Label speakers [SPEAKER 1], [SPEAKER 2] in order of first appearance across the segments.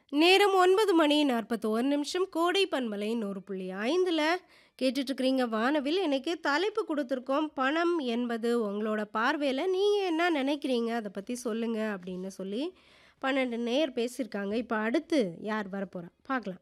[SPEAKER 1] நேரம் 9 மணி 41 நிமிஷம். கோடை பண்பலை 100.5ல கேட்டுட்ருக்கிறீங்க வானவில். இன்னைக்கு தலைப்பு குடுத்துருக்கோம். "பணம் என்பது உங்களோட பார்வையில நீங்க என்ன நினைக்கிறீங்க? அத பத்தி சொல்லுங்க." அப்படின்னு சொல்லி 12 நேயர் பேசியிருக்காங்க. இப்ப அடுத்து யார் வரப்போறா? பார்க்கலாம்.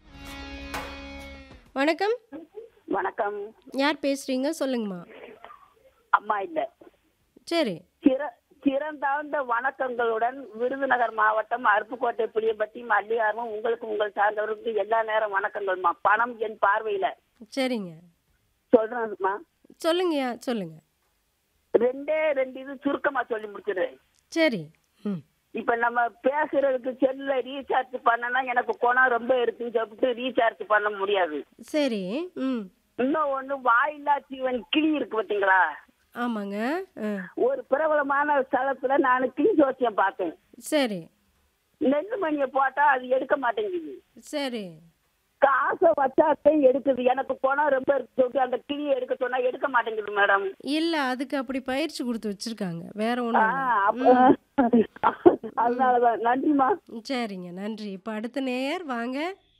[SPEAKER 1] வணக்கம்.
[SPEAKER 2] வணக்கம்.
[SPEAKER 1] யார் பேசுறீங்க? சொல்லுங்கம்மா.
[SPEAKER 2] அம்மா இல்ல.
[SPEAKER 1] சரி.
[SPEAKER 2] சிற சிறந்தாழ்ந்த வணக்கங்களுடன் விருதுநகர் மாவட்டம் அருப்புக்கோட்டை புளியம்பட்டி மல்லிகார்மம் உங்களுக்கு உங்கள் சார்ந்தவருக்கு எல்லா நேரம் வணக்கங்கள்மா. பணம் என் பார்வையில.
[SPEAKER 1] சரிங்க.
[SPEAKER 2] சொல்றேன்மா.
[SPEAKER 1] சொல்லுங்கய்யா, சொல்லுங்க.
[SPEAKER 2] ரெண்டே 2 இது சுருக்கமா சொல்லி முடிச்சிடுறேன்.
[SPEAKER 1] சரி. ம்.
[SPEAKER 2] இப்ப நம்ம பேசுறதுக்கு செல்ல ரீசார்ஜ் பண்ணனா எனக்கு குணம் ரொம்ப இருக்குன்னு சொல்லிட்டு ரீசார்ஜ் பண்ண முடியாது.
[SPEAKER 1] சரி. ம்.
[SPEAKER 2] இன்னும் ஒண்ணு வாயில்லா ஜீவன் கிளி இருக்கு பாத்தீங்களா?
[SPEAKER 1] ஆமாங்க. அ.
[SPEAKER 2] ஒரு பிரபலமான ஸ்தலத்துல நானு கிளி ஜோசியம் பார்த்தேன்.
[SPEAKER 1] சரி.
[SPEAKER 2] நெல்லுமணிய போட்டா அது எடுக்க மாட்டேங்குது.
[SPEAKER 1] சரி.
[SPEAKER 2] காசை வச்சாத்தான் எடுக்குது. எனக்கு குணம் ரொம்ப இருக்கு சொல்லிட்டு அந்த கிளிய எடுக்க சொன்னா எடுக்க மாட்டேங்குது மேடம்.
[SPEAKER 1] இல்ல. அதுக்கு அப்படி பயிற்சி குடுத்து வச்சிருக்காங்க. வேற
[SPEAKER 2] ஆ,
[SPEAKER 1] ஒண்ணும் இல்ல.
[SPEAKER 2] அப்ப
[SPEAKER 1] ம்.
[SPEAKER 2] அதனாலதான். நன்றிம்மா.
[SPEAKER 1] சரிங்க. நன்றி. இப்ப அடுத்த நேயர் வாங்க.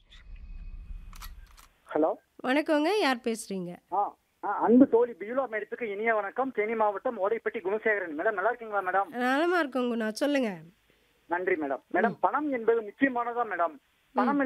[SPEAKER 3] ஹலோ
[SPEAKER 1] வணக்கங்க. யார் பேசுறீங்க?
[SPEAKER 3] ஆ ஆ, அன்பு தோழி பியூலா மேடத்துக்கு இனிய வணக்கம் தேனி மாவட்டம் ஓடைப்பட்டி குணசேகரன் மேடம் நல்லா இருக்கீங்களா மேடம்
[SPEAKER 1] நலமா இருக்கோங்க. நான் சொல்லுங்க.
[SPEAKER 3] நன்றி மேடம் மேடம் பணம் என்பது முக்கியமானதா மேடம் பணம்